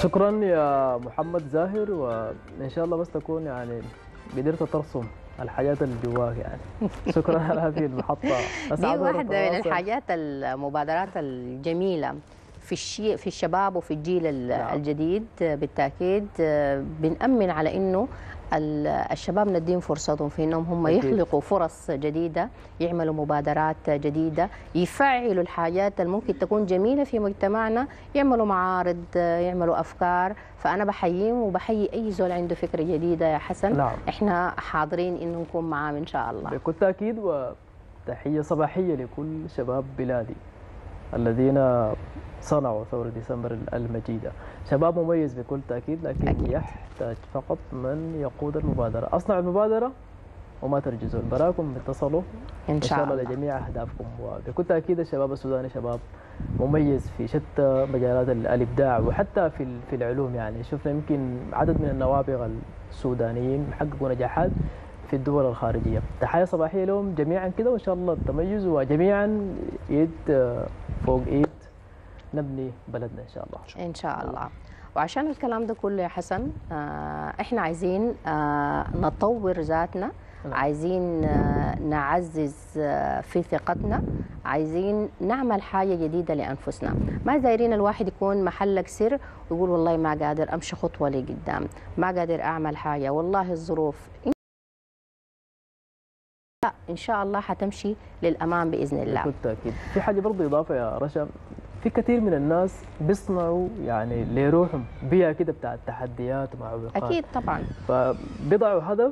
شكرا يا محمد زاهر وان شاء الله بس تكون يعني قدرت ترسم الحاجات اللي جواك يعني شكرا على هذه المحطه دي أسعد واحدة من ونتواصل. الحاجات المبادرات الجميلة في الشيء في الشباب وفي الجيل ال- نعم. الجديد بالتأكيد بنأمن على إنه ال- الشباب نديهم فرصتهم في انهم هم أكيد. يخلقوا فرص جديده يعملوا مبادرات جديده يفعلوا الحاجات اللي ممكن تكون جميله في مجتمعنا يعملوا معارض يعملوا افكار فانا بحييهم وبحيي اي زول عنده فكره جديده يا حسن نعم. احنا حاضرين انه نكون معاه ان شاء الله بكل تأكيد وتحية صباحية لكل شباب بلادي الذين صنعوا ثورة ديسمبر المجيدة شباب مميز بكل تأكيد لكن أكيد. يحتاج فقط من يقود المبادرة أصنعوا المبادرة وما ترجزوا براكم اتصلوا ان إن شاء الله الله لجميع أهدافكم وبكل تأكيد الشباب السوداني شباب مميز في شتى مجالات ال- الإبداع وحتى في ال- في العلوم يعني شفنا يمكن عدد من النوابغ السودانيين حققوا نجاحات في الدول الخارجية تحية صباحية لهم جميعا كده وإن شاء الله التميز وجميعا يد آه، فوق إيد نبني بلدنا إن شاء الله ان شاء الله وعشان الكلام ده كله يا حسن آه، احنا عايزين آه، نطور ذاتنا نعم. عايزين آه، نعزز آه، في ثقتنا عايزين نعمل حاجة جديدة لأنفسنا ما دايرين الواحد يكون محلك سر ويقول والله ما قادر أمشي خطوة لقدام ما قادر أعمل حاجة والله الظروف لا إن شاء الله حتمشي للأمام بإذن الله بكل تأكيد في حاجة برضه إضافة يا رشا في كثير من الناس بيصنعوا يعني لروحهم بيئة كده بتاعت تحديات ومعوقات أكيد طبعا فبيضعوا هدف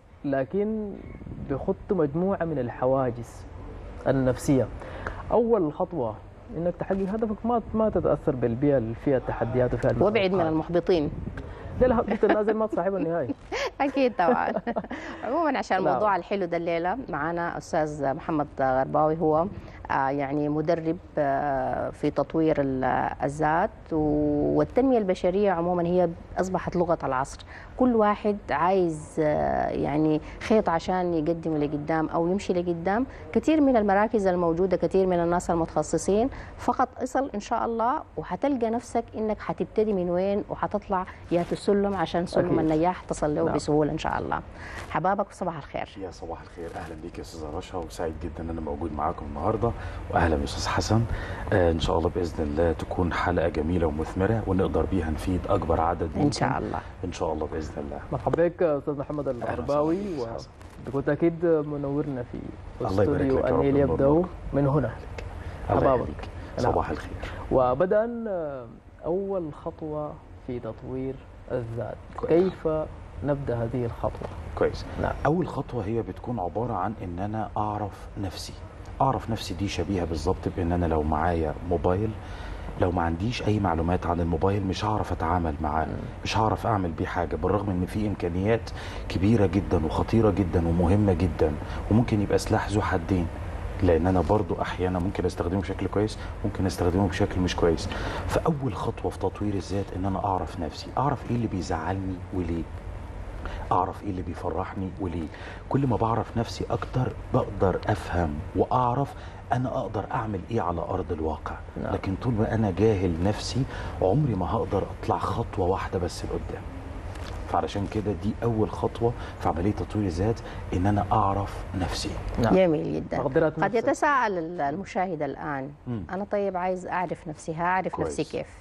لكن بيخطوا مجموعة من الحواجز النفسية أول خطوة إنك تحقق هدفك ما ما تتأثر بالبيئة اللي فيها التحديات وفيها وابعد من المعوقات. المحبطين ده الهدف النازل ما تصاحبه النهائي اكيد طبعا عموما عشان نعم. الموضوع الحلو ده الليله معانا استاذ محمد غرباوي هو آه، يعني مدرب آه، في تطوير ال- الذات والتنميه البشريه عموما هي اصبحت لغه العصر كل واحد عايز آه، يعني خيط عشان يقدم لقدام او يمشي لقدام كثير من المراكز الموجوده كثير من الناس المتخصصين فقط اصل ان شاء الله وحتلقى نفسك انك حتبتدي من وين وحتطلع يا السلم عشان سلم أكيد. النجاح تصل له نعم. بسهوله ان شاء الله حبابك صباح الخير يا صباح الخير اهلا بيك يا استاذه رشا وسعيد جدا ان انا موجود معاكم النهارده واهلا باستاذ حسن آه ان شاء الله باذن الله تكون حلقه جميله ومثمره ونقدر بيها نفيد اكبر عدد ان شاء الله ان شاء الله باذن الله مرحبا بك أستاذ محمد أهلا الغرباوي وسهلا بك يا أستاذ وبكل تأكيد منورنا في الله يبارك استوديو لك يا رب النيل يبدأ مبروك. من هنا الله حبابك. يخليك نعم. صباح الخير وبدأ آه، أول خطوة في تطوير الذات كويس. كيف نبدأ هذه الخطوة كويس نعم اول خطوه هي بتكون عباره عن ان انا اعرف نفسي اعرف نفسي دي شبيهه بالظبط بان انا لو معايا موبايل لو ما عنديش اي معلومات عن الموبايل مش هعرف اتعامل معاه مش هعرف اعمل بيه حاجه بالرغم ان في امكانيات كبيره جدا وخطيره جدا ومهمه جدا وممكن يبقى سلاح ذو حدين لان انا برضو احيانا ممكن استخدمه بشكل كويس ممكن استخدمه بشكل مش كويس فاول خطوه في تطوير الذات ان انا اعرف نفسي اعرف ايه اللي بيزعلني وليه اعرف ايه اللي بيفرحني وليه كل ما بعرف نفسي اكتر بقدر افهم واعرف انا اقدر اعمل ايه على ارض الواقع نعم. لكن طول ما انا جاهل نفسي عمري ما هقدر اطلع خطوه واحده بس لقدام فعلشان كده دي اول خطوه في عمليه تطوير الذات ان انا اعرف نفسي نعم جميل جدا تقديرات قد نفسك. يتساءل المشاهد الان مم. انا طيب عايز اعرف نفسي هعرف كويس. نفسي كيف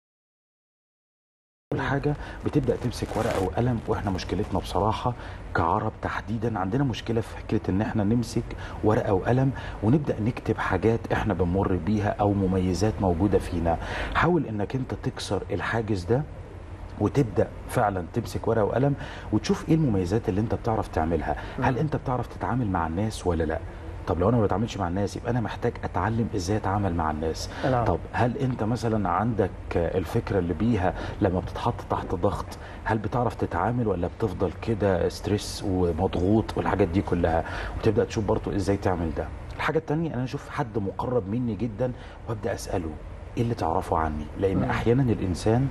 اول حاجه بتبدا تمسك ورقه وقلم واحنا مشكلتنا بصراحه كعرب تحديدا عندنا مشكله في فكره ان احنا نمسك ورقه وقلم ونبدا نكتب حاجات احنا بنمر بيها او مميزات موجوده فينا حاول انك انت تكسر الحاجز ده وتبدا فعلا تمسك ورقه وقلم وتشوف ايه المميزات اللي انت بتعرف تعملها هل انت بتعرف تتعامل مع الناس ولا لا طب لو انا ما بتعاملش مع الناس يبقى انا محتاج اتعلم ازاي اتعامل مع الناس نعم. طب هل انت مثلا عندك الفكره اللي بيها لما بتتحط تحت ضغط هل بتعرف تتعامل ولا بتفضل كده ستريس ومضغوط والحاجات دي كلها وتبدا تشوف برضو ازاي تعمل ده الحاجه التانية انا اشوف حد مقرب مني جدا وابدا اساله ايه اللي تعرفه عني لان مم. احيانا الانسان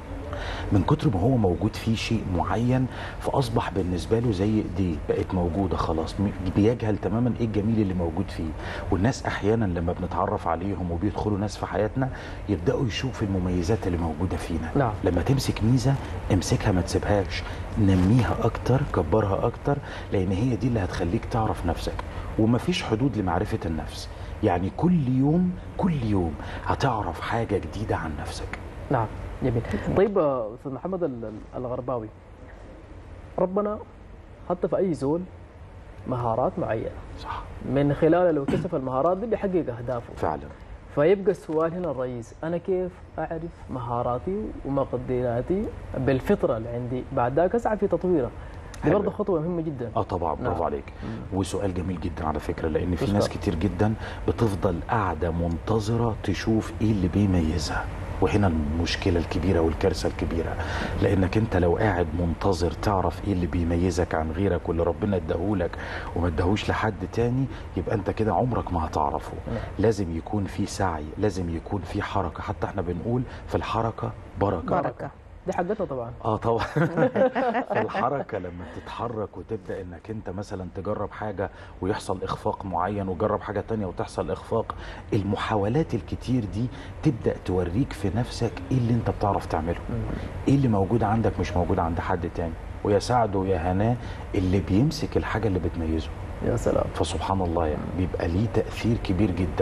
من كتر ما هو موجود فيه شيء معين فاصبح بالنسبه له زي دي بقت موجوده خلاص م- بيجهل تماما ايه الجميل اللي موجود فيه والناس احيانا لما بنتعرف عليهم وبيدخلوا ناس في حياتنا يبداوا يشوفوا المميزات اللي موجوده فينا نعم. لما تمسك ميزه امسكها ما تسيبهاش نميها اكتر كبرها اكتر لان هي دي اللي هتخليك تعرف نفسك ومفيش حدود لمعرفه النفس يعني كل يوم كل يوم هتعرف حاجه جديده عن نفسك نعم جميل طيب آه، استاذ محمد ال- ال- الغرباوي ربنا حط في اي زول مهارات معينه صح من خلالها لو كشف المهارات دي بيحقق اهدافه فعلا فيبقى السؤال هنا الرئيس انا كيف اعرف مهاراتي ومقدراتي بالفطره اللي عندي بعد ذاك اسعى في تطويرها دي حلو. برضه خطوه مهمه جدا اه طبعا برافو نعم. عليك وسؤال جميل جدا على فكره لان في تشكر. ناس كتير جدا بتفضل قاعده منتظره تشوف ايه اللي بيميزها وهنا المشكلة الكبيرة والكارثة الكبيرة لأنك أنت لو قاعد منتظر تعرف إيه اللي بيميزك عن غيرك واللي ربنا اداهولك وما اداهوش لحد تاني يبقى أنت كده عمرك ما هتعرفه نعم. لازم يكون في سعي لازم يكون في حركة حتى احنا بنقول في الحركة بركة بركة دي حقتنا طبعا اه طبعا فالحركه لما تتحرك وتبدا انك انت مثلا تجرب حاجه ويحصل اخفاق معين وجرب حاجه تانية وتحصل اخفاق المحاولات الكتير دي تبدا توريك في نفسك ايه اللي انت بتعرف تعمله ايه اللي موجود عندك مش موجود عند حد تاني ويا سعد ويا هناه اللي بيمسك الحاجه اللي بتميزه يا سلام فسبحان الله يعني بيبقى ليه تأثير كبير جدا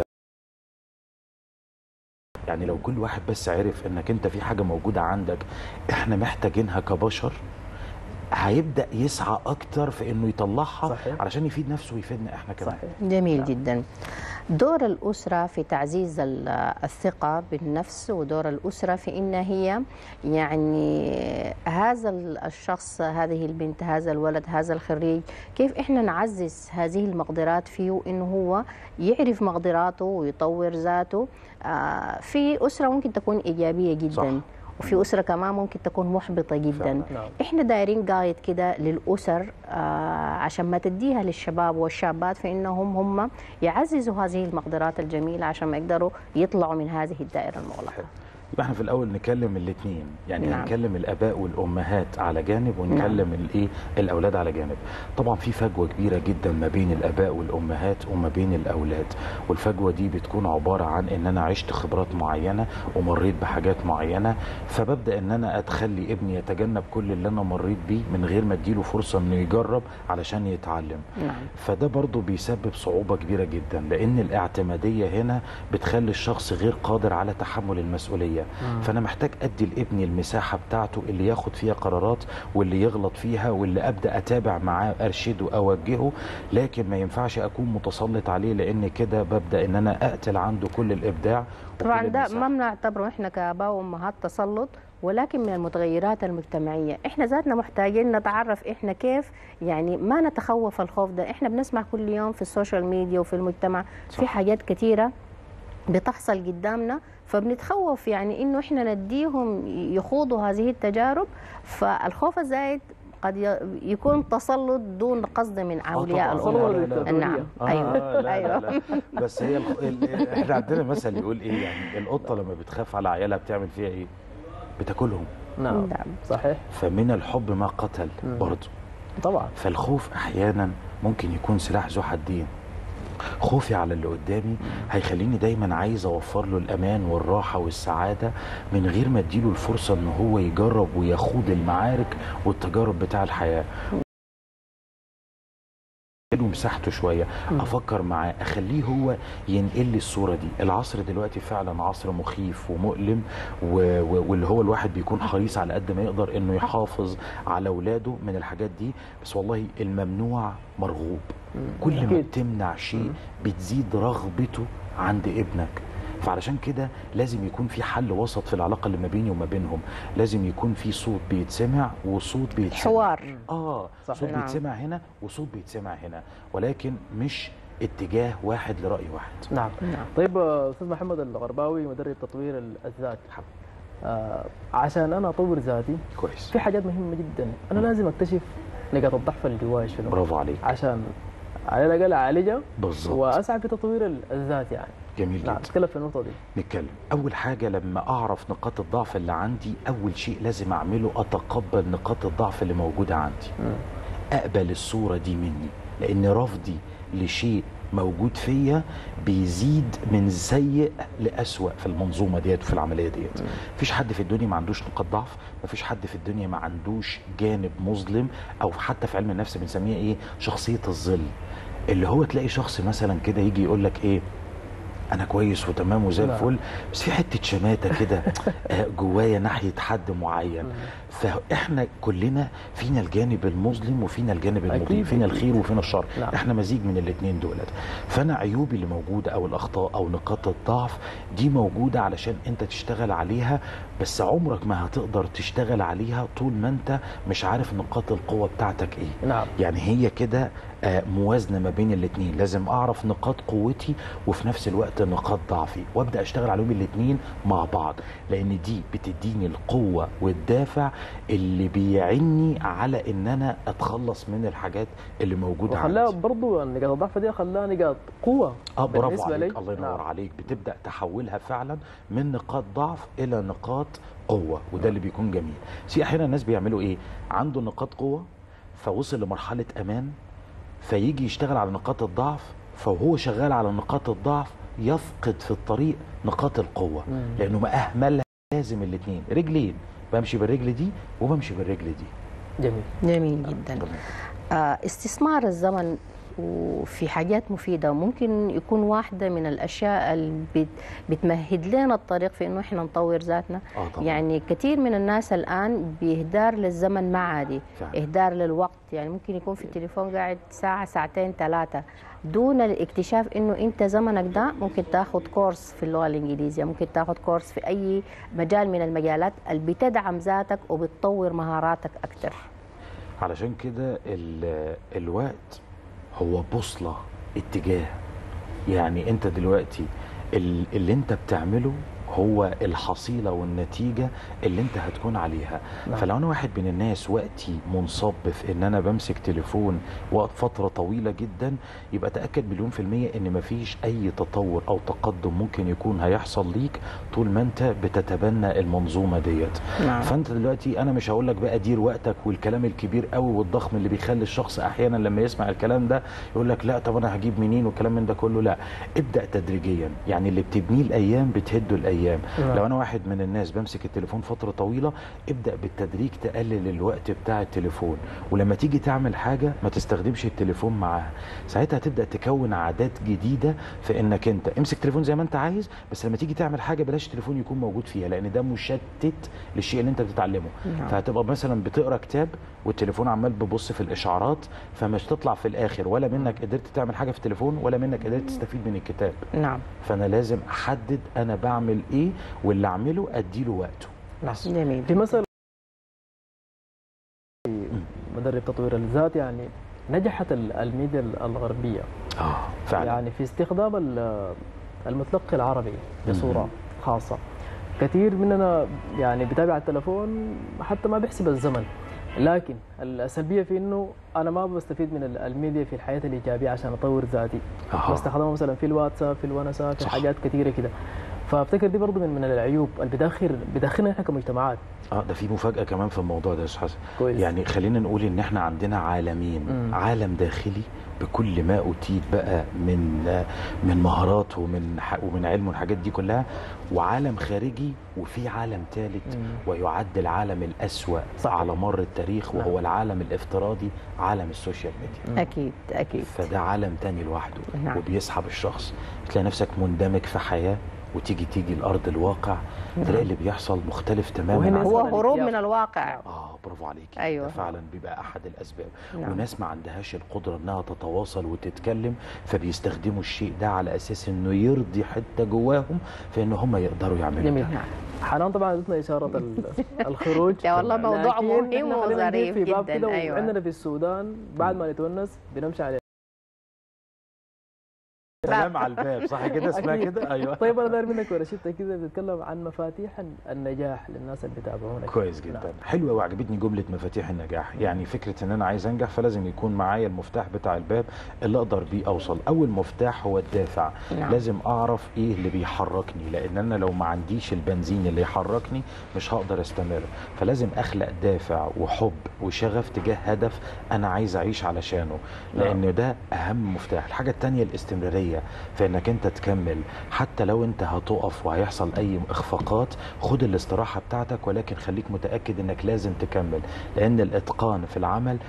يعني لو كل واحد بس عرف انك انت في حاجة موجودة عندك احنا محتاجينها كبشر هيبدأ يسعى اكتر في انه يطلعها صحيح. علشان يفيد نفسه ويفيدنا احنا كمان صحيح جميل نعم. جدا دور الأسرة في تعزيز ال- الثقة بالنفس ودور الأسرة في إن هي يعني هذا ال- الشخص هذه البنت هذا الولد هذا الخريج كيف إحنا نعزز هذه المقدرات فيه إنه هو يعرف مقدراته ويطور ذاته آه، في أسرة ممكن تكون إيجابية جدا صح. وفي أسرة كمان ممكن تكون محبطة جدا فعلا. نعم احنا دايرين قايد كده للاسر آه عشان ما تديها للشباب والشابات فانهم هم يعززوا هذه المقدرات الجميله عشان ما يقدروا يطلعوا من هذه الدائره المغلقه يبقى احنا في الاول نكلم الاثنين يعني نعم. نكلم الاباء والامهات على جانب ونكلم الايه الاولاد على جانب طبعا في فجوه كبيره جدا ما بين الاباء والامهات وما بين الاولاد والفجوه دي بتكون عباره عن ان انا عشت خبرات معينه ومريت بحاجات معينه فببدا ان انا اتخلي ابني يتجنب كل اللي انا مريت بيه من غير ما اديله فرصه انه يجرب علشان يتعلم نعم فده برضه بيسبب صعوبة كبيرة جدا لأن الاعتمادية هنا بتخلي الشخص غير قادر على تحمل المسؤولية فأنا محتاج أدي لابني المساحة بتاعته اللي ياخد فيها قرارات واللي يغلط فيها واللي أبدأ أتابع معاه أرشده أوجهه لكن ما ينفعش أكون متسلط عليه لأن كده ببدأ إن أنا أقتل عنده كل الإبداع طبعا وكل ده المساحة. ما بنعتبره احنا كاباء وامهات تسلط ولكن من المتغيرات المجتمعيه احنا ذاتنا محتاجين نتعرف احنا كيف يعني ما نتخوف الخوف ده احنا بنسمع كل يوم في السوشيال ميديا وفي المجتمع صح. في حاجات كثيره بتحصل قدامنا فبنتخوف يعني انه احنا نديهم يخوضوا هذه التجارب فالخوف الزايد قد ي- يكون تسلط دون قصد من اولياء طبعاً. الامور لا، لا، لا. نعم آه ايوه لا لا ايوه لا بس هي الخ... ال... احنا عندنا مثل يقول ايه يعني القطه لما بتخاف على عيالها بتعمل فيها ايه؟ بتاكلهم نعم نعم. صحيح فمن الحب ما قتل مم. برضه طبعا فالخوف احيانا ممكن يكون سلاح ذو حدين خوفي على اللي قدامي هيخليني دايما عايز اوفر له الامان والراحه والسعاده من غير ما اديله الفرصه ان هو يجرب ويخوض المعارك والتجارب بتاع الحياه له مساحته شويه افكر معاه اخليه هو ينقل لي الصوره دي العصر دلوقتي فعلا عصر مخيف ومؤلم و... و... واللي هو الواحد بيكون حريص على قد ما يقدر انه يحافظ على اولاده من الحاجات دي بس والله الممنوع مرغوب كل ما أكيد. بتمنع شيء بتزيد رغبته عند ابنك فعلشان كده لازم يكون في حل وسط في العلاقه اللي ما بيني وما بينهم لازم يكون في صوت بيتسمع وصوت بيتسمع حوار اه صح. صوت نعم. بيتسمع هنا وصوت بيتسمع هنا ولكن مش اتجاه واحد لرأي واحد نعم نعم طيب آه، استاذ محمد الغرباوي مدرب تطوير ال- الذات آه عشان انا اطور ذاتي كويس في حاجات مهمه جدا انا لازم اكتشف نقاط الضعف اللي جواي شنو برافو عليك عشان على الاقل اعالجها بالظبط واسعى في تطوير ال- الذات يعني جميل نعم جدا نتكلم في النقطه دي نتكلم اول حاجه لما اعرف نقاط الضعف اللي عندي اول شيء لازم اعمله اتقبل نقاط الضعف اللي موجوده عندي مم. اقبل الصوره دي مني لان رفضي لشيء موجود فيا بيزيد من سيء لأسوأ في المنظومه ديت وفي العمليه ديت مفيش حد في الدنيا ما عندوش نقاط ضعف مفيش حد في الدنيا ما عندوش جانب مظلم او حتى في علم النفس بنسميه ايه شخصيه الظل اللي هو تلاقي شخص مثلا كده يجي يقول لك ايه انا كويس وتمام وزي نعم. الفل بس في حته شماته كده آه، جوايا ناحيه حد معين فاحنا كلنا فينا الجانب المظلم وفينا الجانب المضيء أكيد. فينا الخير وفينا الشر نعم. احنا مزيج من الاثنين دولت فانا عيوبي اللي موجوده او الاخطاء او نقاط الضعف دي موجوده علشان انت تشتغل عليها بس عمرك ما هتقدر تشتغل عليها طول ما انت مش عارف نقاط القوه بتاعتك ايه نعم يعني هي كده آه، موازنه ما بين الاثنين لازم اعرف نقاط قوتي وفي نفس الوقت نقاط ضعفي وابدا اشتغل عليهم الاثنين مع بعض لان دي بتديني القوه والدافع اللي بيعني على ان انا اتخلص من الحاجات اللي موجوده وخلاها عندي برضو نقاط الضعف دي خلاها نقاط قوه اه برافو بالنسبة عليك لي. الله ينور نعم. عليك بتبدا تحولها فعلا من نقاط ضعف الى نقاط قوه وده اللي بيكون جميل في احيانا الناس بيعملوا ايه عنده نقاط قوه فوصل لمرحله امان فيجي يشتغل على نقاط الضعف فهو شغال على نقاط الضعف يفقد في الطريق نقاط القوه مم. لانه ما اهملها لازم الاثنين رجلين بمشي بالرجل دي وبمشي بالرجل دي جميل جميل جدا آه، استثمار الزمن وفي حاجات مفيدة ممكن يكون واحدة من الأشياء اللي بت- بتمهد لنا الطريق في إنه إحنا نطور ذاتنا اه طبعا يعني كثير من الناس الآن بإهدار للزمن ما عادي فعلا. إهدار للوقت يعني ممكن يكون في التليفون قاعد ساعة ساعتين ثلاثة دون الاكتشاف إنه أنت زمنك ده ممكن تاخد كورس في اللغة الإنجليزية ممكن تاخد كورس في أي مجال من المجالات اللي بتدعم ذاتك وبتطور مهاراتك أكثر علشان كده ال- الوقت هو بوصلة اتجاه يعني انت دلوقتي ال- اللي انت بتعمله هو الحصيلة والنتيجة اللي انت هتكون عليها نعم. فلو انا واحد من الناس وقتي منصب في ان انا بمسك تليفون وقت فترة طويلة جدا يبقى تأكد مليون في المية ان مفيش اي تطور او تقدم ممكن يكون هيحصل ليك طول ما انت بتتبنى المنظومة ديت نعم. فانت دلوقتي انا مش هقول لك بقى دير وقتك والكلام الكبير قوي والضخم اللي بيخلي الشخص احيانا لما يسمع الكلام ده يقول لك لا طب انا هجيب منين والكلام من ده كله لا ابدا تدريجيا يعني اللي بتبنيه الايام بتهده الايام نعم. لو انا واحد من الناس بمسك التليفون فتره طويله ابدا بالتدريج تقلل الوقت بتاع التليفون ولما تيجي تعمل حاجه ما تستخدمش التليفون معاها ساعتها هتبدا تكون عادات جديده في انك انت امسك تليفون زي ما انت عايز بس لما تيجي تعمل حاجه بلاش التليفون يكون موجود فيها لان ده مشتت للشيء اللي انت بتتعلمه نعم. فهتبقى مثلا بتقرا كتاب والتليفون عمال بيبص في الاشعارات فمش تطلع في الاخر ولا منك قدرت تعمل حاجه في التليفون ولا منك قدرت تستفيد من الكتاب نعم فانا لازم احدد انا بعمل ايه واللي اعمله اديله وقته بس جميل في مثل مدرب تطوير الذات يعني نجحت ال- الميديا الغربيه اه فعلا يعني في استخدام ال- المتلقي العربي بصوره مهم. خاصه كثير مننا يعني بيتابع التلفون حتى ما بيحسب الزمن لكن السلبيه في انه انا ما بستفيد من ال- الميديا في الحياه الايجابيه عشان اطور ذاتي أها. بستخدمها مثلا في الواتساب في الونسه في صح. حاجات كثيره كده فافتكر دي برضه من من العيوب اللي بداخل بداخلنا احنا كمجتمعات اه ده في مفاجاه كمان في الموضوع ده يا استاذ حسن كويس يعني خلينا نقول ان احنا عندنا عالمين مم. عالم داخلي بكل ما اوتيت بقى من من مهارات ومن ح- ومن علم والحاجات دي كلها وعالم خارجي وفي عالم ثالث مم. ويعد العالم الأسوأ صح. على مر التاريخ وهو نعم. العالم الافتراضي عالم السوشيال ميديا مم. أكيد أكيد فده عالم تاني لوحده نعم. وبيسحب الشخص تلاقي نفسك مندمج في حياة وتيجي تيجي الأرض الواقع تلاقي اللي بيحصل مختلف تماما وهنا عن هو مثلاً هروب الكياس. من الواقع اه برافو عليك أيوة. ده فعلا بيبقى احد الاسباب نعم. وناس ما عندهاش القدره انها تتواصل وتتكلم فبيستخدموا الشيء ده على اساس انه يرضي حته جواهم فان هم يقدروا يعملوا جميل ده. نعم حنان طبعا ادتنا اشاره ال- الخروج يا والله موضوع لكن مهم إحنا خلينا نجيب وظريف في باب جداً، كده أيوة. وعندنا في السودان بعد ما نتونس بنمشي على سلام على الباب صح كده اسمها أكيد. كده ايوه طيب انا داير منك ورشدتك كده بتتكلم عن مفاتيح النجاح للناس اللي بيتابعونك كويس جدا نعم. حلوه وعجبتني جمله مفاتيح النجاح يعني فكره ان انا عايز انجح فلازم يكون معايا المفتاح بتاع الباب اللي اقدر بيه اوصل اول مفتاح هو الدافع نعم. لازم اعرف ايه اللي بيحركني لان انا لو ما عنديش البنزين اللي يحركني مش هقدر استمر فلازم اخلق دافع وحب وشغف تجاه هدف انا عايز اعيش علشانه لان ده اهم مفتاح الحاجه التانية الاستمراريه في انك انت تكمل حتى لو انت هتقف وهيحصل اي اخفاقات خد الاستراحه بتاعتك ولكن خليك متاكد انك لازم تكمل لان الاتقان في العمل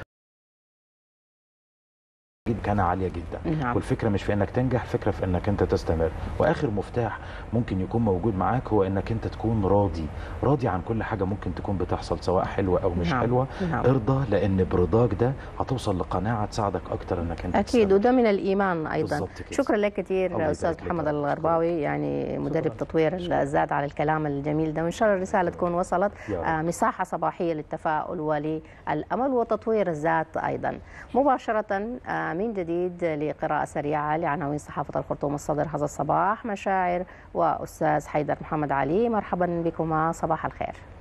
كان عاليه جدا نعم. والفكره مش في انك تنجح الفكره في انك انت تستمر واخر مفتاح ممكن يكون موجود معاك هو انك انت تكون راضي راضي عن كل حاجه ممكن تكون بتحصل سواء حلوه او مش نعم. حلوه نعم. ارضى لان برضاك ده هتوصل لقناعه تساعدك اكتر انك انت اكيد تستمر. وده من الايمان ايضا بالظبط كده. شكرا لك كثير الله استاذ يبارك لك محمد يا رب. الغرباوي يعني مدرب شكراً. تطوير الذات على الكلام الجميل ده وان شاء الله الرساله تكون وصلت يا رب. آه، مساحه صباحيه للتفاؤل وللامل وتطوير الذات ايضا مباشره آه، من جديد لقراءه سريعه لعناوين صحافه الخرطوم الصدر هذا الصباح مشاعر واستاذ حيدر محمد علي مرحبا بكما صباح الخير